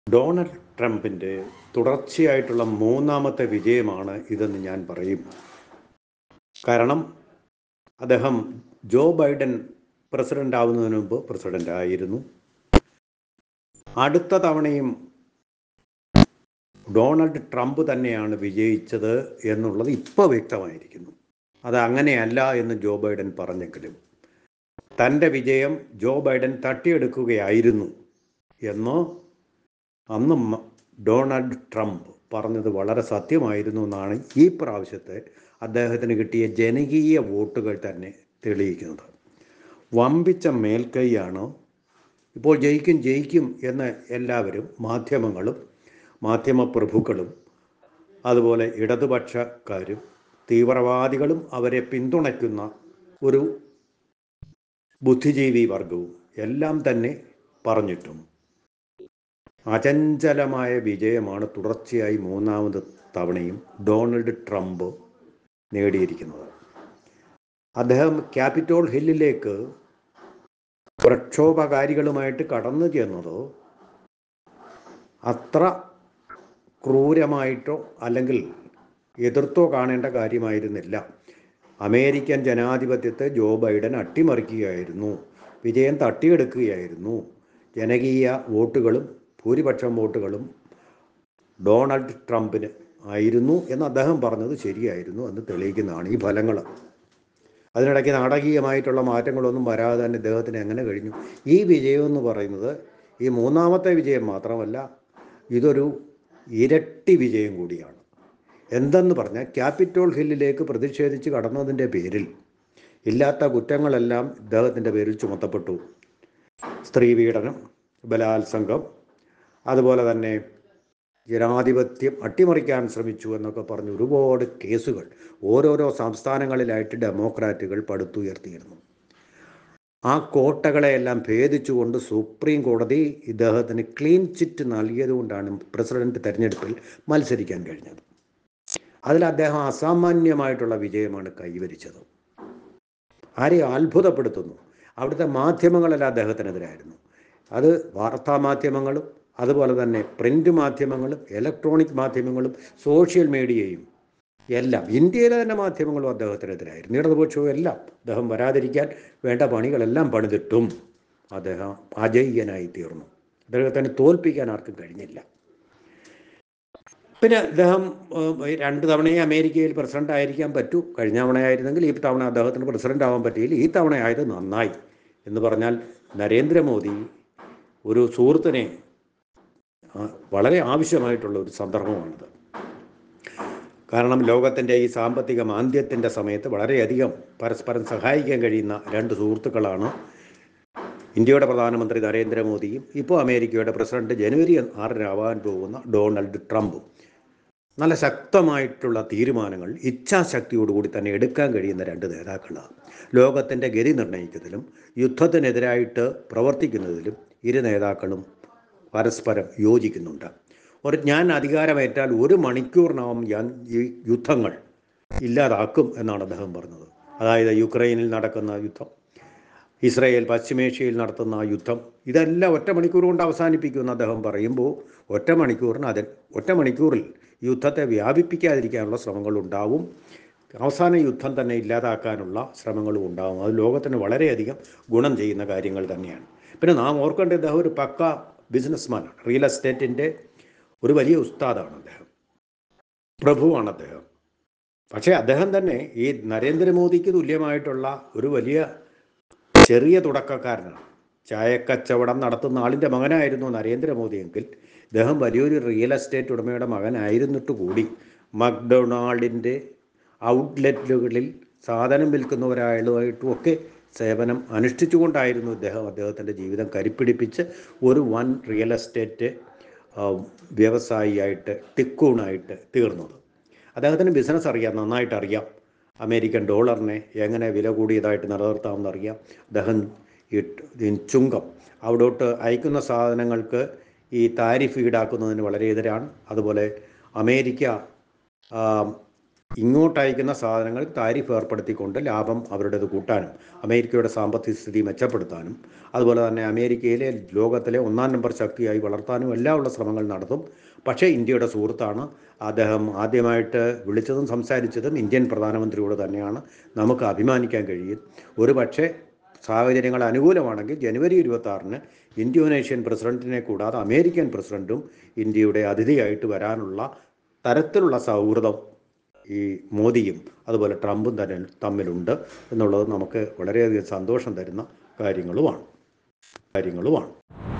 Donald ട്രംപിൻ്റെ തുടർച്ചയായിട്ടുള്ള മൂന്നാമത്തെ വിജയമാണ് ഇതെന്ന് ഞാൻ പറയും കാരണം അദ്ദേഹം ജോ ബൈഡൻ പ്രസിഡന്റ് ആവുന്നതിന് മുമ്പ് പ്രസിഡന്റ് ആയിരുന്നു അടുത്ത തവണയും ഡൊണാൾഡ് ട്രംപ് തന്നെയാണ് വിജയിച്ചത് എന്നുള്ളത് ഇപ്പോൾ വ്യക്തമായിരിക്കുന്നു അത് അങ്ങനെയല്ല എന്ന് ജോ ബൈഡൻ പറഞ്ഞെങ്കിലും തൻ്റെ വിജയം ജോ ബൈഡൻ തട്ടിയെടുക്കുകയായിരുന്നു എന്ന് അന്ന് മ- ഡൊണാൾഡ് ട്രംപ് പറഞ്ഞത് വളരെ സത്യമായിരുന്നു എന്നാണ് ഈ പ്രാവശ്യത്തെ അദ്ദേഹത്തിന് കിട്ടിയ ജനകീയ വോട്ടുകൾ തന്നെ തെളിയിക്കുന്നത് വമ്പിച്ച മേൽക്കൈയാണ് ഇപ്പോൾ ജയിക്കും ജയിക്കും എന്ന് എല്ലാവരും മാധ്യമങ്ങളും മാധ്യമപ്രഭുക്കളും അതുപോലെ ഇടതുപക്ഷക്കാരും തീവ്രവാദികളും അവരെ പിന്തുണയ്ക്കുന്ന ഒരു ബുദ്ധിജീവി വർഗവും എല്ലാം തന്നെ പറഞ്ഞിട്ടും അചഞ്ചലമായ വിജയമാണ് തുടർച്ചയായി മൂന്നാമത് തവണയും ഡൊണാൾഡ് ട്രംപ് നേടിയിരിക്കുന്നത് അദ്ദേഹം ക്യാപിറ്റോൾ ഹില്ലിലേക്ക് പ്രക്ഷോഭകാരികളുമായിട്ട് കടന്നു ചെന്നത് അത്ര ക്രൂരമായിട്ടോ അല്ലെങ്കിൽ എതിർത്തോ കാണേണ്ട കാര്യമായിരുന്നില്ല അമേരിക്കൻ ജനാധിപത്യത്തെ ജോ ബൈഡൻ അട്ടിമറിക്കുകയായിരുന്നു വിജയം തട്ടിയെടുക്കുകയായിരുന്നു ജനകീയ വോട്ടുകളും ഭൂരിപക്ഷം വോട്ടുകളും ഡൊണാൾഡ് ട്രംപിന് ആയിരുന്നു എന്ന് അദ്ദേഹം പറഞ്ഞത് ശരിയായിരുന്നു എന്ന് തെളിയിക്കുന്നതാണ് ഈ ഫലങ്ങൾ അതിനിടയ്ക്ക് നാടകീയമായിട്ടുള്ള മാറ്റങ്ങളൊന്നും വരാതെ തന്നെ ഇദ്ദേഹത്തിന് എങ്ങനെ കഴിഞ്ഞു ഈ വിജയം എന്ന് പറയുന്നത് ഈ മൂന്നാമത്തെ വിജയം മാത്രമല്ല ഇതൊരു ഇരട്ടി വിജയം കൂടിയാണ് എന്തെന്ന് പറഞ്ഞാൽ ക്യാപിറ്റോൾ ഹില്ലിലേക്ക് പ്രതിഷേധിച്ച് കടന്നതിൻ്റെ പേരിൽ ഇല്ലാത്ത കുറ്റങ്ങളെല്ലാം ഇദ്ദേഹത്തിൻ്റെ പേരിൽ ചുമത്തപ്പെട്ടു സ്ത്രീപീഡനം ബലാത്സംഗം അതുപോലെ തന്നെ ജനാധിപത്യം അട്ടിമറിക്കാൻ ശ്രമിച്ചു എന്നൊക്കെ പറഞ്ഞ് ഒരുപാട് കേസുകൾ ഓരോരോ സംസ്ഥാനങ്ങളിലായിട്ട് ഡെമോക്രാറ്റുകൾ പടുത്തുയർത്തിയിരുന്നു ആ കോട്ടകളെയെല്ലാം ഭേദിച്ചുകൊണ്ട് സുപ്രീം കോടതി ഇദ്ദേഹത്തിന് ക്ലീൻ ചിറ്റ് നൽകിയതുകൊണ്ടാണ് പ്രസിഡന്റ് തെരഞ്ഞെടുപ്പിൽ മത്സരിക്കാൻ കഴിഞ്ഞത് അതിൽ അദ്ദേഹം അസാമാന്യമായിട്ടുള്ള വിജയമാണ് കൈവരിച്ചത് ആരെയും അത്ഭുതപ്പെടുത്തുന്നു അവിടുത്തെ മാധ്യമങ്ങളെല്ലാം അദ്ദേഹത്തിനെതിരായിരുന്നു അത് വാർത്താ മാധ്യമങ്ങളും അതുപോലെ തന്നെ പ്രിന്റ് മാധ്യമങ്ങളും ഇലക്ട്രോണിക് മാധ്യമങ്ങളും സോഷ്യൽ മീഡിയയും എല്ലാം ഇന്ത്യയിലെ തന്നെ മാധ്യമങ്ങളും അദ്ദേഹത്തിനെതിരായിരുന്നു ഇടതുപക്ഷവും എല്ലാം അദ്ദേഹം വരാതിരിക്കാൻ വേണ്ട പണികളെല്ലാം പണിതിട്ടും അദ്ദേഹം അജയ്യനായി തീർന്നു അദ്ദേഹത്തിന് തോൽപ്പിക്കാൻ ആർക്കും കഴിഞ്ഞില്ല പിന്നെ അദ്ദേഹം ഏഹ്, രണ്ട് തവണയും അമേരിക്കയിൽ പ്രസിഡന്റ് ആയിരിക്കാൻ പറ്റൂ കഴിഞ്ഞ തവണയായിരുന്നെങ്കിൽ ഈ തവണ അദ്ദേഹത്തിന് പ്രസിഡന്റ് ആവാൻ പറ്റിയില്ല ഈ തവണ ആയത് നന്നായി എന്ന് പറഞ്ഞാൽ നരേന്ദ്രമോദി ഒരു സുഹൃത്തിനെ ആ, വളരെ ആവശ്യമായിട്ടുള്ള ഒരു സന്ദർഭമാണിത് കാരണം ലോകത്തിൻ്റെ ഈ സാമ്പത്തിക മാന്ദ്യത്തിൻ്റെ സമയത്ത് വളരെയധികം പരസ്പരം സഹായിക്കാൻ കഴിയുന്ന രണ്ട് സുഹൃത്തുക്കളാണ് ഇന്ത്യയുടെ പ്രധാനമന്ത്രി നരേന്ദ്രമോദിയും ഇപ്പോൾ അമേരിക്കയുടെ പ്രസിഡന്റ് ജനുവരി ആറിനാവാൻ പോകുന്ന ഡൊണാൾഡ് ട്രംപും നല്ല ശക്തമായിട്ടുള്ള തീരുമാനങ്ങൾ ഇച്ഛാശക്തിയോടുകൂടി തന്നെ എടുക്കാൻ കഴിയുന്ന രണ്ട് നേതാക്കളാണ് ലോകത്തിൻ്റെ ഗതി നിർണ്ണയിക്കുന്നതിലും യുദ്ധത്തിനെതിരായിട്ട് പ്രവർത്തിക്കുന്നതിലും ഇരു നേതാക്കളും പരസ്പരം യോജിക്കുന്നുണ്ട് ഒരു ഞാൻ അധികാരമേറ്റാൽ ഒരു മണിക്കൂറിനകം ഞാൻ ഈ യുദ്ധങ്ങൾ ഇല്ലാതാക്കും എന്നാണ് അദ്ദേഹം പറഞ്ഞത് അതായത് യുക്രൈനിൽ നടക്കുന്ന യുദ്ധം ഇസ്രയേൽ പശ്ചിമേഷ്യയിൽ നടത്തുന്ന ആ യുദ്ധം ഇതെല്ലാം ഒറ്റ മണിക്കൂർ കൊണ്ട് അവസാനിപ്പിക്കുമെന്ന് അദ്ദേഹം പറയുമ്പോൾ ഒറ്റ മണിക്കൂറിന് അതിൽ ഒറ്റ മണിക്കൂറിൽ യുദ്ധത്തെ വ്യാപിപ്പിക്കാതിരിക്കാനുള്ള ശ്രമങ്ങൾ ഉണ്ടാവും അവസാന യുദ്ധം തന്നെ ഇല്ലാതാക്കാനുള്ള ശ്രമങ്ങളും ഉണ്ടാവും അത് ലോകത്തിന് വളരെയധികം ഗുണം ചെയ്യുന്ന കാര്യങ്ങൾ തന്നെയാണ് പിന്നെ നാം ഓർക്കേണ്ട ഇദ്ദേഹം ഒരു പക്ക ബിസിനസ്മാനാണ് റിയൽ എസ്റ്റേറ്റിൻ്റെ ഒരു വലിയ ഉസ്താദാണ് അദ്ദേഹം പ്രഭുവാണ് അദ്ദേഹം പക്ഷേ അദ്ദേഹം തന്നെ ഈ നരേന്ദ്രമോദിക്ക് തുല്യമായിട്ടുള്ള ഒരു വലിയ ചെറിയ തുടക്കക്കാരനാണ് ചായക്കച്ചവടം നടത്തുന്ന ആളിൻ്റെ മകനായിരുന്നു നരേന്ദ്രമോദിയെങ്കിൽ ഇദ്ദേഹം വലിയൊരു റിയൽ എസ്റ്റേറ്റ് ഉടമയുടെ മകനായിരുന്നിട്ട് കൂടി മക്ഡൊണാൾഡിൻ്റെ ഔട്ട്ലെറ്റുകളിൽ സാധനം വിൽക്കുന്നവരാളുമായിട്ടും ഒക്കെ സേവനം അനുഷ്ഠിച്ചുകൊണ്ടായിരുന്നു ഇദ്ദേഹം അദ്ദേഹത്തിൻ്റെ ജീവിതം കരിപ്പിടിപ്പിച്ച് ഒരു വൻ റിയൽ എസ്റ്റേറ്റ് ആ, വ്യവസായിയായിട്ട് ടിക്കൂണായിട്ട് തീർന്നത് അദ്ദേഹത്തിന് ബിസിനസ് അറിയാം നന്നായിട്ട് അറിയാം അമേരിക്കൻ ഡോളറിനെ എങ്ങനെ വില കൂടിയതായിട്ട് നിലനിർത്താമെന്ന് അറിയാം അദ്ദേഹം ഈ ട്- ഈ ചുങ്കം അവിടോട്ട് അയക്കുന്ന സാധനങ്ങൾക്ക് ഈ താരിഫ് ഈടാക്കുന്നതിന് വളരെ എതിരാണ് അതുപോലെ അമേരിക്ക ആ, ഇങ്ങോട്ട് അയക്കുന്ന സാധനങ്ങൾ താരിഫ് ഏർപ്പെടുത്തിക്കൊണ്ട് ലാഭം അവരുടേത് കൂട്ടാനും അമേരിക്കയുടെ സാമ്പത്തിക സ്ഥിതി മെച്ചപ്പെടുത്താനും അതുപോലെ തന്നെ അമേരിക്കയിലെ ലോകത്തിലെ ഒന്നാം നമ്പർ ശക്തിയായി വളർത്താനും എല്ലാം ഉള്ള ശ്രമങ്ങൾ നടത്തും പക്ഷേ ഇന്ത്യയുടെ സുഹൃത്താണ് അദ്ദേഹം ആദ്യമായിട്ട് വിളിച്ചതും സംസാരിച്ചതും ഇന്ത്യൻ പ്രധാനമന്ത്രിയോട് തന്നെയാണ് നമുക്ക് അഭിമാനിക്കാൻ കഴിയും ഒരു പക്ഷേ സാഹചര്യങ്ങൾ അനുകൂലമാണെങ്കിൽ ജനുവരി ഇരുപത്തി ഇന്തോനേഷ്യൻ പ്രസിഡന്റിനെ കൂടാതെ അമേരിക്കൻ പ്രസിഡന്റും ഇന്ത്യയുടെ അതിഥിയായിട്ട് വരാനുള്ള തരത്തിലുള്ള സൗഹൃദം ഈ മോദിയും അതുപോലെ ട്രംപും തന്നെ തമ്മിലുണ്ട് എന്നുള്ളത് നമുക്ക് വളരെയധികം സന്തോഷം തരുന്ന കാര്യങ്ങളുമാണ് കാര്യങ്ങളുമാണ്